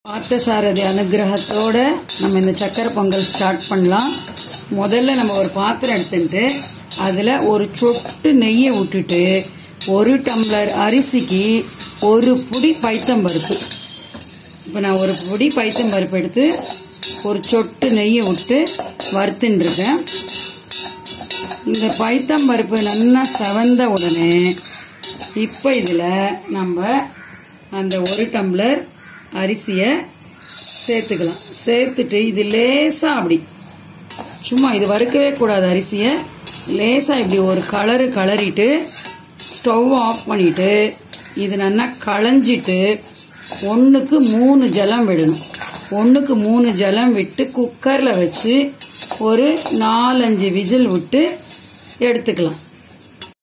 பார்த்தசாரதி அனுகிரகத்தோட நம்ம இந்த சக்கரை பொங்கல் ஸ்டார்ட் பண்ணலாம் முதல்ல நம்ம ஒரு பாத்திரம் எடுத்துட்டு அதில் ஒரு சொட்டு நெய்யை விட்டுட்டு ஒரு டம்ளர் அரிசிக்கு ஒரு புடி பைத்தம்பருப்பு இப்போ நான் ஒரு பொடி பைத்தம் பருப்பு எடுத்து ஒரு சொட்டு நெய்யை விட்டு வறுத்துன்னு இருக்கேன் இந்த பைத்தம் பருப்பு நல்லா செவந்த உடனே இப்போ இதில் நம்ம அந்த ஒரு டம்ளர் அரிசியை சேர்த்துக்கலாம் சேர்த்துட்டு இது லேசாக அப்படி சும்மா இது வறுக்கவே கூடாது அரிசியை லேசாக இப்படி ஒரு கலரு கலரிட்டு ஸ்டவ் ஆஃப் பண்ணிட்டு இது நல்லா களைஞ்சிட்டு ஒன்றுக்கு மூணு ஜலம் விடணும் ஒன்றுக்கு மூணு ஜலம் விட்டு குக்கரில் வச்சு ஒரு நாலஞ்சு விசில் விட்டு எடுத்துக்கலாம்